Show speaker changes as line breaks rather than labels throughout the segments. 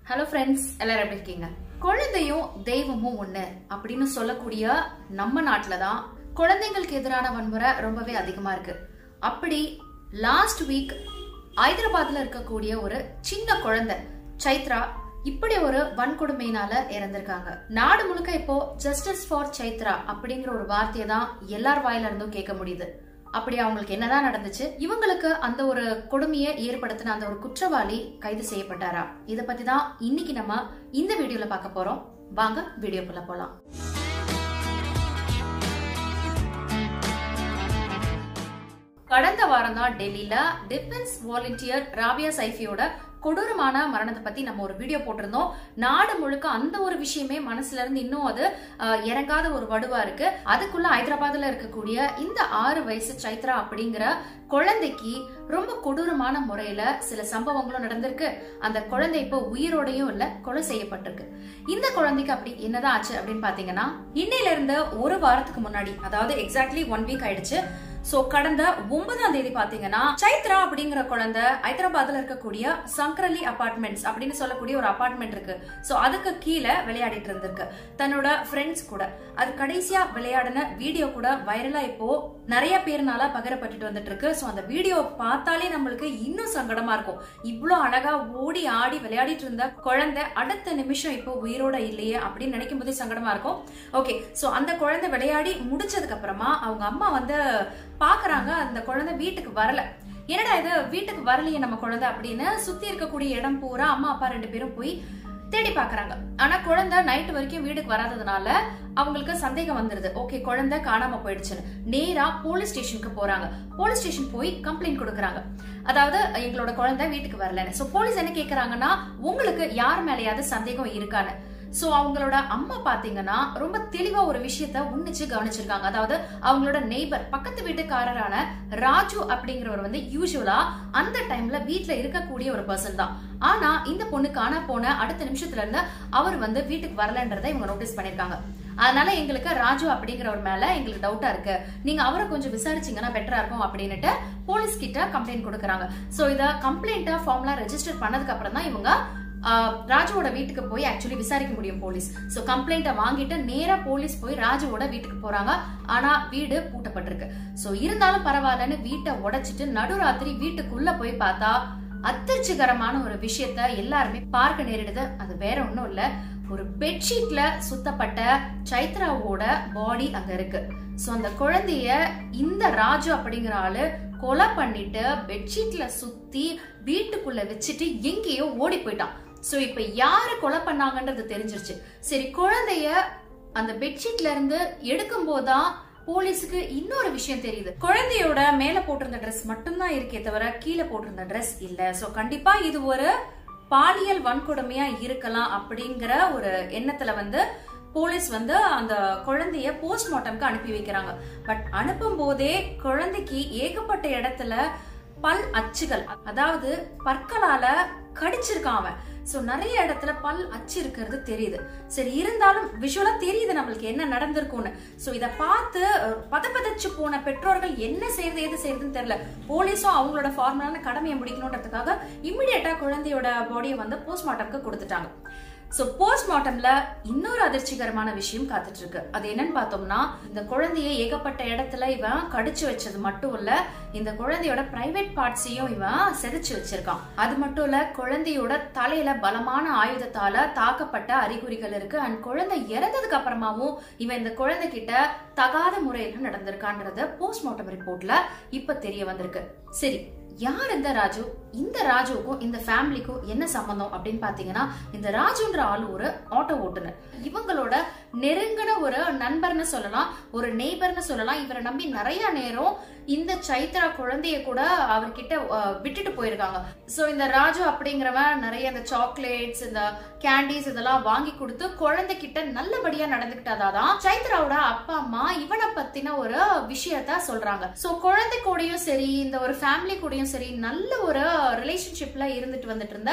hello friends எல்லாரும் எப்படி இருக்கீங்க குழந்தையும் தெய்வமும் ஒண்ணு அப்படின்னு சொல்லக்கூடிய நம்ம நாட்டுல தான் குழந்தைங்களுக்கு எதிரான வன்முறை ரொம்பவே அதிகமா இருக்கு அப்படி லாஸ்ட் வீக் ஹைதராபாத்ல இருக்கக்கூடிய ஒரு சின்ன குழந்தை சைத்ரா இப்படி ஒரு வன்கொடுமையினால இறந்திருக்காங்க நாடு முழுக்க இப்போ ஜஸ்டிஸ் ஃபார் சைத்ரா அப்படிங்கிற ஒரு வார்த்தையை தான் எல்லார் வாயில இருந்தும் கேட்க முடியுது அப்படி அவங்களுக்கு என்னதான் நடந்துச்சு இவங்களுக்கு அந்த ஒரு கொடுமையை ஏற்படுத்தின அந்த ஒரு குற்றவாளி கைது செய்யப்பட்டாரா இத பத்தி தான் இன்னைக்கு நம்ம இந்த வீடியோல பார்க்க போறோம் வாங்க வீடியோக்குள்ள போலாம் கடந்த வாரம் தான் டெல்லியில டிஃபென்ஸ் வாலண்டியர் ராபியா சைஃபியோட கொடூரமான மரணத்தை பத்தி நம்ம ஒரு வீடியோ போட்டிருந்தோம் நாடு முழுக்க அந்த ஒரு விஷயமே மனசுல இருந்து இன்னும் அது அஹ், இறங்காத ஒரு வடுவா இருக்கு அதுக்குள்ள ஹைதராபாத்ல இருக்கக்கூடிய இந்த ஆறு வயசு சைத்ரா அப்படிங்கிற குழந்தைக்கு ரொம்ப கொடூரமான முறையில சில சம்பவங்களும் நடந்திருக்கு அந்த குழந்தை இப்போ உயிரோடையும் இல்ல கொலை செய்யப்பட்டிருக்கு இந்த குழந்தைக்கு அப்படி என்னதான் ஆச்சு அப்படின்னு பாத்தீங்கன்னா இன்னையில இருந்து ஒரு வாரத்துக்கு முன்னாடி அதாவது எக்ஸாக்ட்லி ஒன் வீக் ஆயிடுச்சு சோ கடந்த ஒன்பதாம் தேதி பாத்தீங்கன்னா சைத்ரா அப்படிங்கிற குழந்தை ஹைதராபாத்ல இருக்கக்கூடிய சங்கரலி அபார்ட்மெண்ட்ஸ் அப்படின்னு சொல்லக்கூடிய ஒரு அபார்ட்மெண்ட் இருக்கு சோ அதுக்கு கீழே விளையாடிட்டு இருந்திருக்கு தன்னோட ஃப்ரெண்ட்ஸ் கூட அது கடைசியா விளையாடின வீடியோ கூட வைரலா இப்போ நிறைய பேர்னால பகிரப்பட்டுட்டு வந்துட்டு இருக்கு சோ அந்த வீடியோ பார்த்தாலே நம்மளுக்கு இன்னும் சங்கடமா இருக்கும் இவ்ளோ அழகா ஓடி ஆடி விளையாடிட்டு இருந்த குழந்தை அடுத்த நிமிஷம் இப்போ உயிரோட இல்லையே அப்படின்னு நினைக்கும் போதே சங்கடமா இருக்கும் ஓகே சோ அந்த குழந்தை விளையாடி முடிச்சதுக்கு அப்புறமா அவங்க அம்மா வந்து பாக்குறாங்க அந்த குழந்தை வீட்டுக்கு வரல என்னடா இது வீட்டுக்கு வரலையே நம்ம குழந்தை அப்படின்னு சுத்தி இருக்கக்கூடிய இடம் பூரா அம்மா அப்பா ரெண்டு பேரும் போய் தேடி பாக்குறாங்க ஆனா குழந்தை நைட் வரைக்கும் வீட்டுக்கு வராததுனால அவங்களுக்கு சந்தேகம் வந்துருது ஓகே குழந்தை காணாம போயிடுச்சுன்னு நேரா போலீஸ் ஸ்டேஷனுக்கு போறாங்க போலீஸ் ஸ்டேஷன் போய் கம்ப்ளைண்ட் கொடுக்கறாங்க அதாவது எங்களோட குழந்தை வீட்டுக்கு வரலன்னு சோ போலீஸ் என்ன கேக்குறாங்கன்னா உங்களுக்கு யார் மேலயாவது சந்தேகம் இருக்கான்னு சோ அவங்களோட அம்மா பாத்தீங்கன்னா ரொம்ப தெளிவா ஒரு விஷயத்த உன்னிச்சு கவனிச்சிருக்காங்க அதாவது அவங்களோட நெய்பர் பக்கத்து வீட்டுக்காரரான ராஜு அப்படிங்கிறவர் வந்து யூஸ்வலா அந்த டைம்ல வீட்ல இருக்கக்கூடிய ஒரு பர்சன் தான் ஆனா இந்த பொண்ணு காண போன அடுத்த நிமிஷத்துல இருந்து அவர் வந்து வீட்டுக்கு வரலன்றதை இவங்க நோட்டீஸ் பண்ணிருக்காங்க அதனால எங்களுக்கு ராஜு அப்படிங்கிறவர் மேல எங்களுக்கு டவுட்டா இருக்கு நீங்க அவரை கொஞ்சம் விசாரிச்சீங்கன்னா பெட்டரா இருக்கும் அப்படின்னுட்டு போலீஸ் கிட்ட கம்ப்ளைண்ட் கொடுக்கறாங்க சோ இத கம்ப்ளைண்ட்டா ஃபார்ம்லாம் ரெஜிஸ்டர் பண்ணதுக்கு அப்புறம் தான் இவங்க ஆஹ், ராஜுவோட வீட்டுக்கு போய் ஆக்சுவலி விசாரிக்க முடியும் போலீஸ் சோ கம்ப்ளைண்ட்டை வாங்கிட்டு நேரா போலீஸ் போய் ராஜுவோட வீட்டுக்கு போறாங்க ஆனா வீடு பூட்டப்பட்டிருக்கு சோ இருந்தாலும் பரவாயில்லன்னு வீட்டை உடைச்சிட்டு நடுராத்திரி வீட்டுக்குள்ள போய் பார்த்தா அதிர்ச்சிகரமான ஒரு விஷயத்த எல்லாருமே பார்க்க நேரிடுது அது வேற ஒண்ணும் இல்ல ஒரு பெட்ஷீட்ல சுத்தப்பட்ட சைத்ராவோட பாடி அங்க இருக்கு சோ அந்த குழந்தைய இந்த ராஜு அப்படிங்கிற ஆளு கொலை பண்ணிட்டு பெட்ஷீட்ல சுத்தி வீட்டுக்குள்ள வச்சுட்டு எங்கேயோ ஓடி போயிட்டான் சோ இப்ப யாரு கொலை பண்ணாங்கன்றது தெரிஞ்சிருச்சு சரி குழந்தைய அந்த பெட்ஷீட்ல இருந்து எடுக்கும் போதுதான் போலீஸுக்கு இன்னொரு விஷயம் தெரியுது குழந்தையோட மேல போட்டிருந்த Dress மட்டும்தான் இருக்கே தவிர கீழே போட்டிருந்த Dress இல்ல சோ கண்டிப்பா இது ஒரு பாலியல் வன்கொடுமையா இருக்கலாம் அப்படிங்கிற ஒரு எண்ணத்துல வந்து போலீஸ் வந்து அந்த குழந்தைய போஸ்ட்மார்ட்டம்க்கு அனுப்பி வைக்கிறாங்க பட் அனுப்பும் போதே குழந்தைக்கு ஏகப்பட்ட இடத்துல பல் அச்சுகள் அதாவது பற்களால கடிச்சிருக்கான் அவன் சோ நிறைய இடத்துல பல் அச்சு இருக்கிறது தெரியுது சரி இருந்தாலும் விஷுவலா தெரியுது நம்மளுக்கு என்ன நடந்திருக்கும்னு சோ இத பார்த்து அஹ், பதபதச்சு போன பெற்றோர்கள் என்ன செய்யறது எது செய்யறதுன்னு தெரியல போலீஸும் அவங்களோட ஃபார்மலான கடமையை முடிக்கணுன்றதுக்காக இம்மிடியட்டா குழந்தையோட பாடியை வந்து போஸ்ட்மார்ட்டம்க்கு கொடுத்துட்டாங்க சோ போஸ்ட்மார்ட்டம்ல இன்னொரு அதிர்ச்சிகரமான விஷயம் காத்துட்டு இருக்கு அது என்னன்னு பார்த்தோம்னா இந்த குழந்தைய ஏகப்பட்ட இடத்துல இவன் கடிச்சு வச்சது மட்டும் இல்ல இந்த குழந்தையோட பிரைவேட் பார்ட்ஸையும் இவன் செதுச்சு வச்சிருக்கான் அது மட்டும் இல்ல குழந்தையோட தலையில பலமான ஆயுதத்தால தாக்கப்பட்ட அறிகுறிகள் இருக்கு அண்ட் குழந்தை இறந்ததுக்கு அப்புறமாவும் இவன் இந்த குழந்தை கிட்ட தகாத முறையில நடந்திருக்கான்றது போஸ்ட்மார்ட்டம் ரிப்போர்ட்ல இப்ப தெரிய வந்திருக்கு சரி யார் இந்த ராஜு இந்த ராஜுவுக்கும் இந்த ஃபேமிலிக்கும் என்ன சம்பந்தம் அப்படின்னு பாத்தீங்கன்னா இந்த ராஜுன்ற ஆள் ஒரு ஆட்டோ ஓட்டுநர் இவங்களோட நெருங்கின ஒரு நண்பர்னு சொல்லலாம் ஒரு நெய்பர்னு சொல்லலாம் இவரை நம்பி நிறைய நேரம் இந்த சைத்ரா குழந்தைய கூட அவர்கிட்ட அஹ், விட்டுட்டு போயிருக்காங்க சோ இந்த ராஜு அப்படிங்கிறவன் நிறைய இந்த சாக்லேட்ஸ் இந்த கேண்டீஸ் இதெல்லாம் வாங்கி கொடுத்து குழந்தைகிட்ட நல்லபடியா நடந்துக்கிட்டதாதான் சைத்ராவோட அப்பா அம்மா இவனை பத்தின ஒரு விஷயத்த சொல்றாங்க சோ குழந்தை கூடயும் சரி இந்த ஒரு ஃபேமிலி கூடயும் சரி நல்ல ஒரு ரிலேஷன்ஷிப்ல இருந்துட்டு வந்துட்டு இருந்த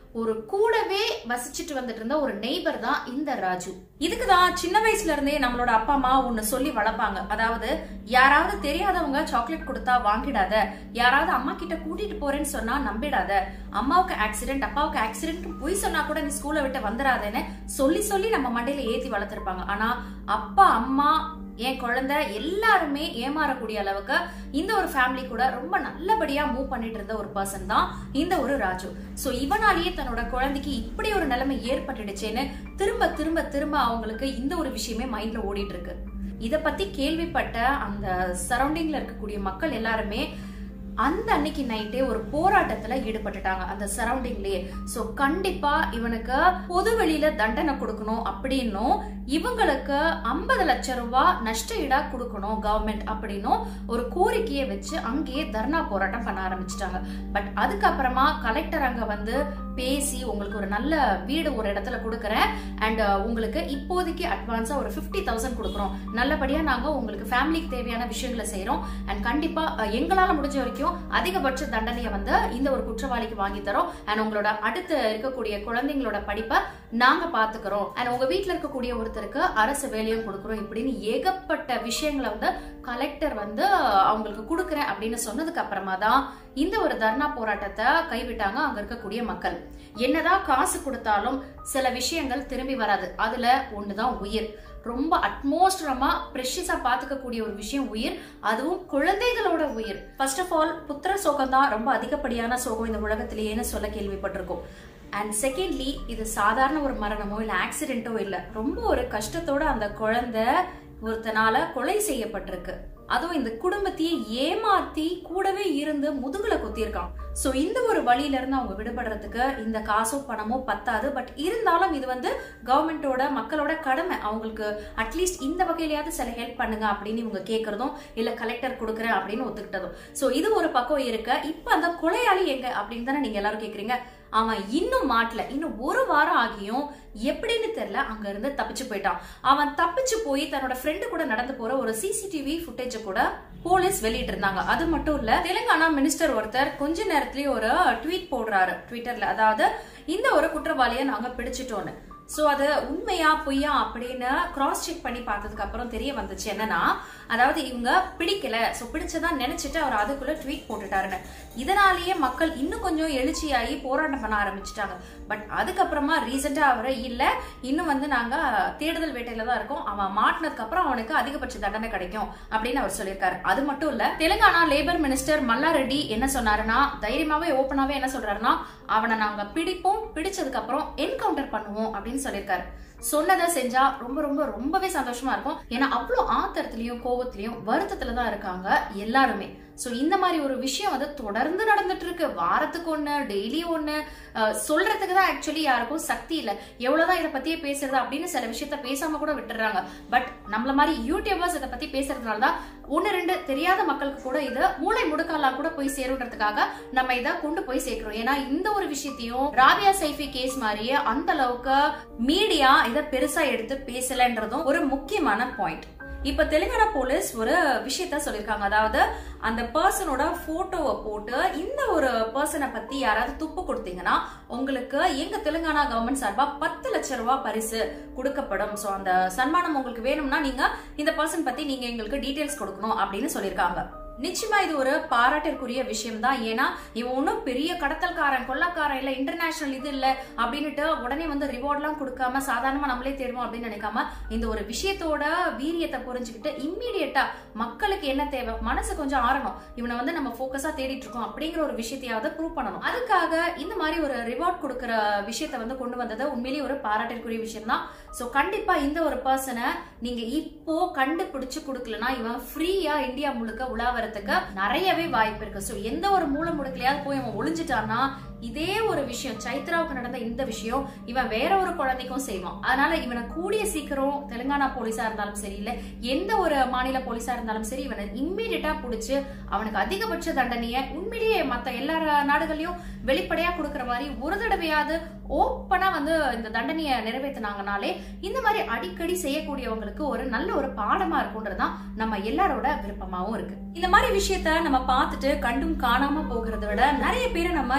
ஒரு கூடவே வசிச்சுட்டு வந்துட்டு இருந்த ஒரு நெய்பர் தான் இந்த ராஜு இதுக்கு தான் சின்ன வயசுல இருந்தே நம்மளோட அப்பா அம்மா ஒன்னு சொல்லி வளர்ப்பாங்க அதாவது யாராவது தெரியாதவங்க சாக்லேட் கொடுத்தா வாங்கிடாத யாராவது அம்மா கிட்ட கூட்டிட்டு போறேன்னு சொன்னா நம்பிடாத அம்மாவுக்கு ஆக்சிடென்ட் அப்பாவுக்கு ஆக்சிடென்ட் பொய் சொன்னா கூட நீ ஸ்கூலை விட்டு வந்துடாதேன்னு சொல்லி சொல்லி நம்ம மண்டையில ஏத்தி வளர்த்திருப்பாங்க ஆனா அப்பா அம்மா என் குழந்தை எல்லாருமே ஏமாறக்கூடிய அளவுக்கு இந்த ஒரு ஃபேமிலி கூட ரொம்ப நல்லபடியா மூவ் பண்ணிட்டு இருந்த ஒரு பர்சன் தான் இந்த ஒரு ராஜு சோ இவனாலேயே தன்னோட குழந்தைக்கு இப்படி ஒரு நிலைமை ஏற்பட்டுடுச்சேன்னு திரும்ப திரும்ப திரும்ப அவங்களுக்கு இந்த ஒரு விஷயமே மைண்ட்ல ஓடிட்டு இருக்கு இத பத்தி கேள்விப்பட்ட அந்த சரௌண்டிங்ல இருக்கக்கூடிய மக்கள் எல்லாருமே அந்த அன்னைக்கு நைட்டே ஒரு போராட்டத்துல ஈடுபட்டுட்டாங்க அந்த சரௌண்டிங்லயே சோ கண்டிப்பா இவனுக்கு பொது வெளியில தண்டனை கொடுக்கணும் அப்படின்னும் இவங்களுக்கு ஐம்பது லட்சம் ரூபாய் நஷ்ட ஈடா கொடுக்கணும் கவர்மெண்ட் அப்படின்னும் ஒரு கோரிக்கையை வச்சு அங்கேயே தர்ணா போராட்டம் பண்ண ஆரம்பிச்சிட்டாங்க பட் அதுக்கப்புறமா கலெக்டர் அங்க வந்து பேசி உங்களுக்கு ஒரு நல்ல வீடு ஒரு இடத்துல கொடுக்குறேன் அண்ட் உங்களுக்கு இப்போதைக்கு அட்வான்ஸா ஒரு ஃபிஃப்டி தௌசண்ட் கொடுக்குறோம் நல்லபடியா நாங்க உங்களுக்கு ஃபேமிலிக்கு தேவையான விஷயங்களை செய்றோம் அண்ட் கண்டிப்பா அஹ், எங்களால முடிஞ்ச வரைக்கும் அதிகபட்ச தண்டனையை வந்து இந்த ஒரு குற்றவாளிக்கு வாங்கி தரோம் அண்ட் உங்களோட அடுத்து இருக்கக்கூடிய குழந்தைங்களோட படிப்பை நாங்க பாத்துக்கிறோம் அண்ட் உங்க வீட்ல இருக்கக்கூடிய ஒருத்தருக்கு அரசு வேலையும் கொடுக்குறோம் இப்படின்னு ஏகப்பட்ட விஷயங்களை வந்து கலெக்டர் வந்து அவங்களுக்கு கொடுக்குறேன் அப்படின்னு சொன்னதுக்கு அப்புறமா தான் இந்த ஒரு தர்ணா போராட்டத்தை கைவிட்டாங்க அங்க இருக்கக்கூடிய மக்கள் என்னதான் காசு கொடுத்தாலும் சில விஷயங்கள் திரும்பி வராது அதுல ஒண்ணுதான் உயிர் ரொம்ப அட்மோஸ்டரமா ப்ரெஷஸா பாத்துக்கக்கூடிய ஒரு விஷயம் உயிர் அதுவும் குழந்தைகளோட உயிர் ஃபர்ஸ்ட் ஆஃப் ஆல் புத்திர சோகம் தான் ரொம்ப அதிகப்படியான சோகம் இந்த உலகத்திலேயேன்னு சொல்ல கேள்விப்பட்டிருக்கோம் அண்ட் செகண்ட்லி இது சாதாரண ஒரு மரணமோ இல்ல ஆக்சிடென்ட்டோ இல்ல ரொம்ப ஒரு கஷ்டத்தோட அந்த குழந்தை ஒருத்தனால கொலை செய்யப்பட்டிருக்கு அதுவும் இந்த குடும்பத்தையே ஏமாத்தி கூடவே இருந்து முதுகுல குத்திருக்கான் சோ இந்த ஒரு வழியில இருந்து அவங்க விடுபடுறதுக்கு இந்த காசோ பணமோ பத்தாது பட் இருந்தாலும் இது வந்து கவர்மெண்டோட மக்களோட கடமை அவங்களுக்கு அட்லீஸ்ட் இந்த வகையிலயாவது சில ஹெல்ப் பண்ணுங்க அப்படின்னு இவங்க கேக்குறதும் இல்ல கலெக்டர் கொடுக்குறேன் அப்படின்னு ஒத்துக்கிட்டதும் சோ இது ஒரு பக்கம் இருக்க இப்ப அந்த கொலையாளி எங்க அப்படின்னு தானே நீங்க எல்லாரும் கேக்குறீங்க அவன் இன்னும் மாட்டல இன்னும் ஒரு வாரம் ஆகியும் எப்படின்னு தெரியல அங்க இருந்து தப்பிச்சு போயிட்டான் அவன் தப்பிச்சு போய் தன்னோட ஃப்ரெண்டு கூட நடந்து போற ஒரு சிசிடிவி ஃபுட்டேஜ் கூட போலீஸ் வெளியிட்டு இருந்தாங்க அது மட்டும் இல்ல தெலுங்கானா மினிஸ்டர் ஒருத்தர் கொஞ்ச நேரத்திலேயே ஒரு ட்வீட் போடுறாரு ட்விட்டர்ல அதாவது இந்த ஒரு குற்றவாளியை நாங்க பிடிச்சிட்டோன்னு சோ அது உண்மையா பொய்யா அப்படின்னு கிராஸ் செக் பண்ணி பார்த்ததுக்கு அப்புறம் தெரிய வந்துச்சு என்னன்னா அதாவது இவங்க பிடிக்கல சோ பிடிச்சதா நினைச்சிட்டு அவர் அதுக்குள்ள ட்வீட் போட்டுட்டாருன்னு இதனாலேயே மக்கள் இன்னும் கொஞ்சம் எழுச்சியாகி போராட்டம் பண்ண ஆரம்பிச்சிட்டாங்க பட் அதுக்கப்புறமா ரீசெண்டா அவரை இல்ல இன்னும் வந்து நாங்க தேடுதல் வேட்டையில தான் இருக்கோம் அவன் மாட்டினதுக்கு அப்புறம் அவனுக்கு அதிகபட்ச தண்டனை கிடைக்கும் அப்படின்னு அவர் சொல்லியிருக்காரு அது மட்டும் இல்ல தெலுங்கானா லேபர் மினிஸ்டர் மல்லாரெட்டி என்ன சொன்னாருன்னா தைரியமாவே ஓப்பனாவே என்ன சொல்றாருன்னா அவனை நாங்க பிடிப்போம் பிடிச்சதுக்கு அப்புறம் என்கவுண்டர் பண்ணுவோம் அப்படின்னு சொல்லியிருக்காரு சொன்னதை செஞ்சா ரொம்ப ரொம்ப ரொம்பவே சந்தோஷமா இருக்கும் ஏன்னா அவ்வளவு ஆத்திரத்திலயும் கோவத்திலயும் வருத்தத்துல தான் இருக்காங்க எல்லாருமே சோ இந்த மாதிரி ஒரு விஷயம் வந்து தொடர்ந்து நடந்துட்டு இருக்கு வாரத்துக்கு ஒண்ணு டெய்லி ஒண்ணு அஹ், சொல்றதுக்கு தான் ஆக்சுவலி யாருக்கும் சக்தி இல்ல எவ்வளவுதான் இதை பத்தியே பேசுறது அப்படின்னு சில விஷயத்த பேசாம கூட விட்டுறாங்க பட் நம்மள மாதிரி யூடியூபர்ஸ் இதை பத்தி பேசுறதுனால தான் ஒன்னு ரெண்டு தெரியாத மக்களுக்கு கூட இது மூளை முடுக்காலாம் கூட போய் சேருன்றதுக்காக நம்ம இதை கொண்டு போய் சேர்க்கிறோம் ஏன்னா இந்த ஒரு விஷயத்தையும் ராபியா சைஃபி கேஸ் மாதிரியே அந்த அளவுக்கு மீடியா இதை பெருசா எடுத்து பேசலன்றதும் ஒரு முக்கியமான பாயிண்ட் இப்ப தெலுங்கானா போலீஸ் ஒரு விஷயத்த சொல்லிருக்காங்க அதாவது அந்த பர்சனோட போட்டோவை போட்டு இந்த ஒரு பர்சனை பத்தி யாராவது துப்பு கொடுத்தீங்கன்னா உங்களுக்கு எங்க தெலுங்கானா கவர்மெண்ட் சார்பா பத்து லட்சம் ரூபாய் பரிசு கொடுக்கப்படும் சோ அந்த சன்மானம் உங்களுக்கு வேணும்னா நீங்க இந்த பர்சன் பத்தி நீங்க எங்களுக்கு டீடைல்ஸ் கொடுக்கணும் அப்படின்னு சொல்லியிருக்காங்க நிச்சயமா இது ஒரு பாராட்டிற்குரிய விஷயம் தான் ஏன்னா இவன் ஒன்றும் பெரிய கடத்தல்காரன் கொள்ளக்காரன் இல்ல இன்டர்நேஷனல் இது இல்ல அப்படின்னுட்டு உடனே வந்து ரிவார்ட்லாம் கொடுக்காம சாதாரணமா நம்மளே தேடுவோம் அப்படின்னு நினைக்காம இந்த ஒரு விஷயத்தோட வீரியத்தை புரிஞ்சுக்கிட்டு இம்மீடியட்டா மக்களுக்கு என்ன தேவை மனசு கொஞ்சம் ஆறணும் இவனை வந்து நம்ம ஃபோக்கஸா தேடிட்டு இருக்கோம் அப்படிங்கிற ஒரு விஷயத்தையாவது ப்ரூவ் பண்ணணும் அதுக்காக இந்த மாதிரி ஒரு ரிவார்ட் கொடுக்கிற விஷயத்தை வந்து கொண்டு வந்தது உண்மையிலேயே ஒரு பாராட்டிற்குரிய விஷயம் தான் ஸோ கண்டிப்பா இந்த ஒரு பர்சனை நீங்க இப்போ கண்டுபிடிச்சு கொடுக்கலனா இவன் ஃப்ரீயா இந்தியா முழுக்க உலாவறதுக்கு நிறையவே வாய்ப்பு இருக்கு ஸோ எந்த ஒரு மூல முடுக்கலையாவது போய் அவன் ஒளிஞ்சிட்டான்னா இதே ஒரு விஷயம் சைத்ராவுக்கு நடந்த இந்த விஷயம் இவன் வேற ஒரு குழந்தைக்கும் செய்வான் அதனால இவனை கூடிய சீக்கிரம் தெலுங்கானா போலீஸா இருந்தாலும் சரி இல்ல எந்த ஒரு மாநில போலீஸா இருந்தாலும் சரி இவனை இம்மீடியட்டா புடிச்சு அவனுக்கு அதிகபட்ச தண்டனையை உண்மையிலேயே மத்த எல்லா நாடுகளையும் வெளிப்படையா கொடுக்கற மாதிரி ஒரு தடவையாவது ஓப்பனா வந்து இந்த தண்டனையை நிறைவேற்றினாங்கனாலே இந்த மாதிரி அடிக்கடி செய்யக்கூடியவங்களுக்கு ஒரு நல்ல ஒரு பாடமா இருக்கும்ன்றதுதான் நம்ம எல்லாரோட விருப்பமாவும் இருக்கு இந்த மாதிரி விஷயத்த நம்ம பார்த்துட்டு கண்டும் காணாம போகிறத விட நிறைய பேரை நம்ம இந்த மாதிரி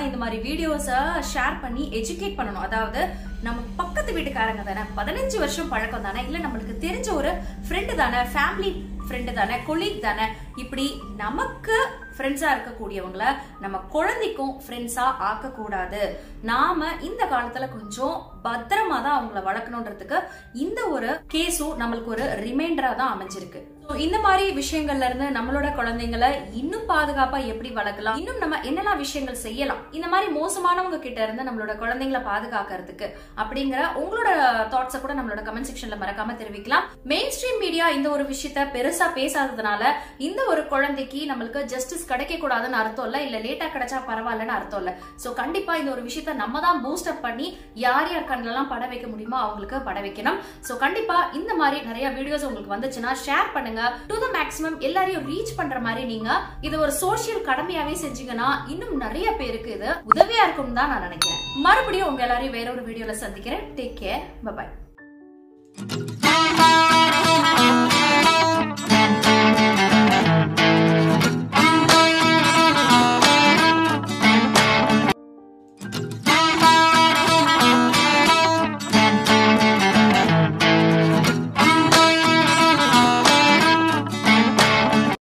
வீடியோஸை ஷேர் பண்ணி எஜுகேட் பண்ணணும் அதாவது நம்ம பக்கத்து வீட்டுக்காரங்க தானே பதினஞ்சு வருஷம் பழக்கம் தானே இல்ல நம்மளுக்கு தெரிஞ்ச ஒரு ஃப்ரெண்டு தானே ஃபேமிலி ஃப்ரெண்டு தானே கொலீக் தானே இப்படி நமக்கு ஃப்ரெண்ட்ஸா இருக்கக்கூடியவங்கள நம்ம குழந்தைக்கும் ஃப்ரெண்ட்ஸா ஆக்க கூடாது நாம இந்த காலத்துல கொஞ்சம் பத்திரமா தான் அவங்கள வளர்க்கணுன்றதுக்கு இந்த ஒரு கேஸும் நம்மளுக்கு ஒரு ரிமைண்டரா தான் அமைஞ்சிருக்கு So, இந்த மாதிரி விஷயங்கள்ல இருந்து நம்மளோட குழந்தைங்களை இன்னும் பாதுகாப்பா எப்படி வளர்க்கலாம் இன்னும் நம்ம என்னெல்லாம் விஷயங்கள் செய்யலாம் இந்த மாதிரி மோசமானவங்க கிட்ட இருந்து நம்மளோட குழந்தைங்களை பாதுகாக்கிறதுக்கு அப்படிங்கிற உங்களோட தாட்ஸை கூட நம்மளோட கமெண்ட் செக்ஷன்ல மறக்காம தெரிவிக்கலாம் மெயின் ஸ்ட்ரீம் மீடியா இந்த ஒரு விஷயத்த பெருசா பேசாததுனால இந்த ஒரு குழந்தைக்கு நம்மளுக்கு ஜஸ்டிஸ் கிடைக்க கூடாதுன்னு அர்த்தம் இல்ல இல்ல லேட்டா கிடைச்சா பரவாயில்லன்னு அர்த்தம் இல்ல சோ கண்டிப்பா இந்த ஒரு விஷயத்த நம்ம தான் பூஸ்ட் அப் பண்ணி யார் யார் கண்ணிலலாம் பட வைக்க முடியுமோ அவங்களுக்கு பட வைக்கணும் சோ கண்டிப்பா இந்த மாதிரி நிறைய வீடியோஸ் உங்களுக்கு வந்துச்சுன்னா ஷேர் பண்ணுங்க டு த மேக்ஸிமம் எல்லாரையும் ரீச் பண்ற மாதிரி நீங்க இது ஒரு சோஷியல் கடமையாவே செஞ்சீங்கன்னா இன்னும் நிறைய பேருக்கு இது உதவியா இருக்கும் தான் நான் நினைக்கிறேன் மறுபடியும் உங்க எல்லாரையும் வேற ஒரு வீடியோல சந்திக்கிறேன் டேக் கேர் பை